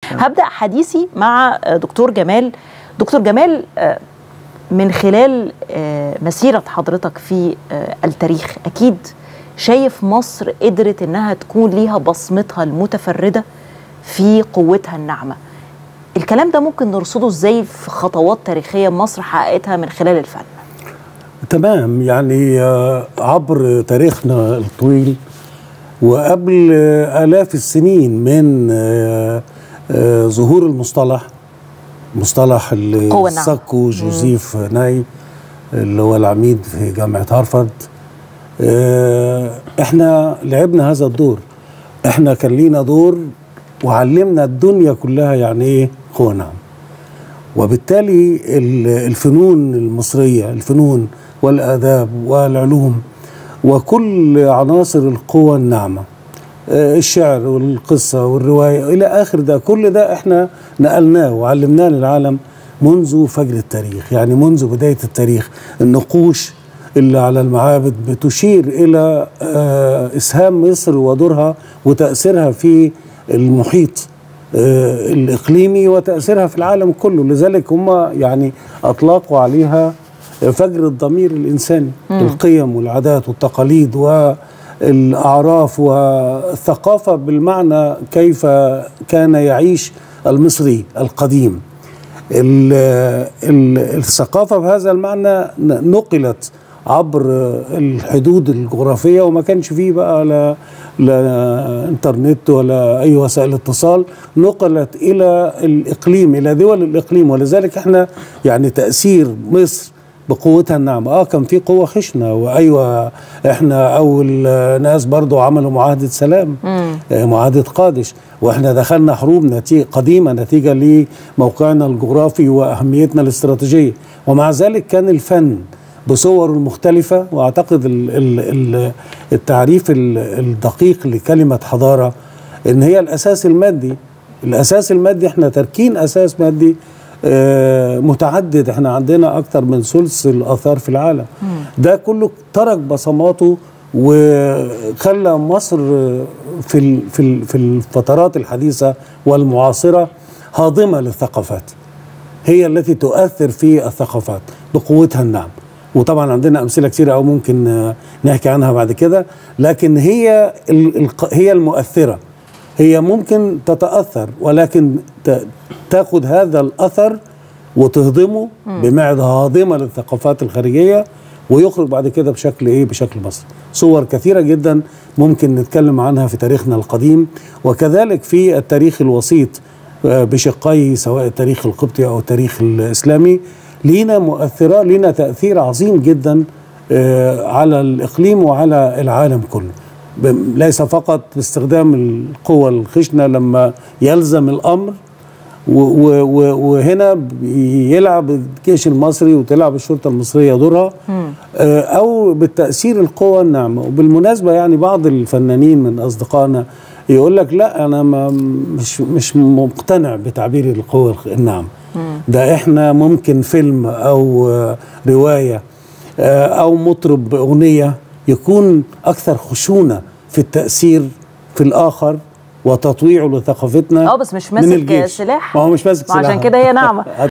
هبدا حديثي مع دكتور جمال دكتور جمال من خلال مسيره حضرتك في التاريخ اكيد شايف مصر قدرت انها تكون ليها بصمتها المتفرده في قوتها الناعمه الكلام ده ممكن نرصده ازاي في خطوات تاريخيه مصر حققتها من خلال الفن تمام يعني عبر تاريخنا الطويل وقبل آلاف السنين من ظهور المصطلح مصطلح اللي سكه جوزيف ناي اللي هو العميد في جامعة هارفارد احنا لعبنا هذا الدور احنا كان لينا دور وعلمنا الدنيا كلها يعني ايه قوة نعم وبالتالي الفنون المصرية الفنون والآداب والعلوم وكل عناصر القوى الناعمة الشعر والقصة والرواية إلى آخر ده كل ده إحنا نقلناه وعلمناه للعالم منذ فجر التاريخ يعني منذ بداية التاريخ النقوش اللي على المعابد بتشير إلى إسهام مصر ودورها وتأثيرها في المحيط الإقليمي وتأثيرها في العالم كله لذلك هم يعني أطلقوا عليها فجر الضمير الإنساني م. القيم والعادات والتقاليد والأعراف والثقافة بالمعنى كيف كان يعيش المصري القديم ال ال الثقافة بهذا المعنى نقلت عبر الحدود الجغرافية وما كانش فيه بقى لا, لا انترنت ولا أي وسائل اتصال نقلت إلى الإقليم إلى دول الإقليم ولذلك احنا يعني تأثير مصر بقوتها الناعمة اه كان في قوة خشنة وايوه احنا اول ناس برضو عملوا معاهدة سلام آه معاهدة قادش واحنا دخلنا حروب نتيجة قديمة نتيجة لموقعنا الجغرافي واهميتنا الاستراتيجية ومع ذلك كان الفن بصوره المختلفة واعتقد ال ال التعريف الدقيق لكلمة حضارة ان هي الاساس المادي الاساس المادي احنا تركين اساس مادي آه متعدد احنا عندنا اكتر من ثلث الاثار في العالم مم. ده كله ترك بصماته وخلى مصر في في في الفترات الحديثه والمعاصره هاضمه للثقافات هي التي تؤثر في الثقافات بقوتها النعم وطبعا عندنا امثله كثيره او ممكن نحكي عنها بعد كده لكن هي هي المؤثره هي ممكن تتاثر ولكن تاخذ هذا الاثر وتهضمه بمعده هاضمه للثقافات الخارجيه ويخرج بعد كده بشكل ايه بشكل مصري صور كثيره جدا ممكن نتكلم عنها في تاريخنا القديم وكذلك في التاريخ الوسيط بشقيه سواء التاريخ القبطي او التاريخ الاسلامي لينا مؤثرات لينا تاثير عظيم جدا على الاقليم وعلى العالم كله ليس فقط باستخدام القوة الخشنة لما يلزم الأمر وهنا يلعب الجيش المصري وتلعب الشرطة المصرية دورها أو بالتأثير القوة الناعمة وبالمناسبة يعني بعض الفنانين من أصدقائنا يقول لك لا أنا ما مش مش مقتنع بتعبير القوة الناعمة ده إحنا ممكن فيلم أو رواية أو مطرب أغنية يكون أكثر خشونة في التأثير في الآخر وتطويعه لثقافتنا اه بس مش ماسك سلاح ما هو مش ماسك سلاح عشان كده هي ناعمه